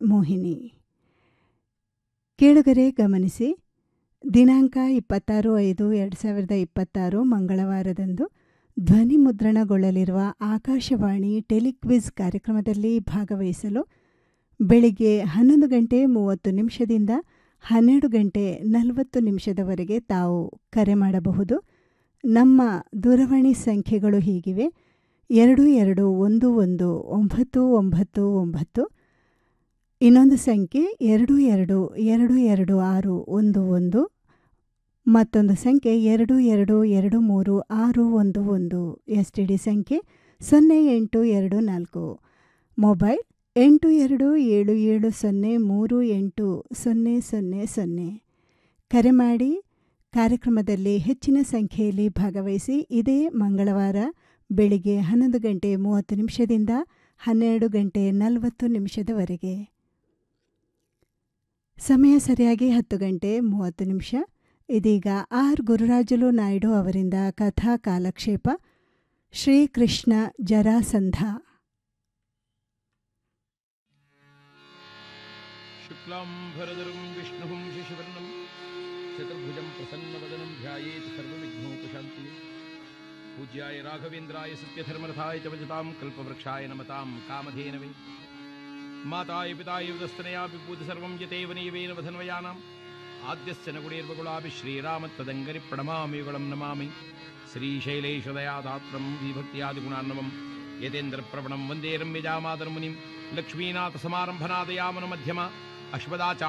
ಮೋಹಿನಿ ಕೇಳುಗರೆ ಗಮನಿಸಿ ದಿನಾಂಕ ಇಪ್ಪತ್ತಾರು ಐದು ಎರಡು ಸಾವಿರದ ಇಪ್ಪತ್ತಾರು ಮಂಗಳವಾರದಂದು ಧ್ವನಿ ಮುದ್ರಣಗೊಳ್ಳಲಿರುವ ಆಕಾಶವಾಣಿ ಟೆಲಿಕ್ವಿಜ್ ಕಾರ್ಯಕ್ರಮದಲ್ಲಿ ಭಾಗವಹಿಸಲು ಬೆಳಿಗ್ಗೆ ಹನ್ನೊಂದು ಗಂಟೆ ಮೂವತ್ತು ನಿಮಿಷದಿಂದ ಹನ್ನೆರಡು ಗಂಟೆ ನಲವತ್ತು ನಿಮಿಷದವರೆಗೆ ತಾವು ಕರೆ ಮಾಡಬಹುದು ನಮ್ಮ ದೂರವಾಣಿ ಸಂಖ್ಯೆಗಳು ಹೀಗಿವೆ ಎರಡು ಎರಡು ಒಂದು ಒಂದು ಒಂಬತ್ತು ಒಂಬತ್ತು ಒಂಬತ್ತು ಇನ್ನೊಂದು ಸಂಖ್ಯೆ ಎರಡು ಎರಡು ಎರಡು ಎರಡು ಆರು ಒಂದು ಒಂದು ಮತ್ತೊಂದು ಸಂಖ್ಯೆ ಎರಡು ಎರಡು ಎರಡು ಮೂರು ಆರು ಒಂದು ಒಂದು ಎಸ್ ಟಿ ಡಿ ಸಂಖ್ಯೆ ಸೊನ್ನೆ ಎಂಟು ಎರಡು ನಾಲ್ಕು ಮೊಬೈಲ್ ಎಂಟು ಎರಡು ಏಳು ಏಳು ಸೊನ್ನೆ ಮೂರು ಎಂಟು ಸೊನ್ನೆ ಸೊನ್ನೆ ಸೊನ್ನೆ ಕರೆ ಮಾಡಿ ಕಾರ್ಯಕ್ರಮದಲ್ಲಿ ಹೆಚ್ಚಿನ ಸಂಖ್ಯೆಯಲ್ಲಿ ಭಾಗವಹಿಸಿ ಇದೇ ಮಂಗಳವಾರ ಬೆಳಿಗ್ಗೆ ಹನ್ನೊಂದು ಗಂಟೆ ಮೂವತ್ತು ನಿಮಿಷದಿಂದ ಹನ್ನೆರಡು ಗಂಟೆ ನಲವತ್ತು ನಿಮಿಷದವರೆಗೆ ಸಮಯ ಸರಿಯಾಗಿ ಹತ್ತು ಗಂಟೆ ಮೂವತ್ತು ನಿಮಿಷ ಇದೀಗ ಆರ್ ಗುರುರಾಜುಲು ನಾಯ್ಡು ಅವರಿಂದ ಕಥಾ ಕಾಲಕ್ಷೇಪ ಶ್ರೀಕೃಷ್ಣ ಜರಾಸಂಧ शुक्लाम्भरधरं विष्णुं शशिवर्णं चतुर्भुजं प्रसन्नवदनं ध्यायेत् सर्वविघ्नोपशान्ति पूज्याय राघवेन्द्राय सत्यधर्मरथाय च भजतां कल्पवृक्षाय नमतां कामधेनवे माताय पिताय उदस्तनया विभूति सर्वं यतेव नैवेन वधन्वयानाम् आद्यस्य न गुणेर्वगुणाभि श्रीरामत्वदङ्गरि प्रणमामि गुणं नमामि श्रीशैलेशदयादात्रं विभक्त्यादिगुणान्नवं यतेन्द्रप्रवणं वन्दे रम्यजामातर्मुनिं लक्ष्मीनाथसमारम्भनादयामनमध्यमा अश्वदाचा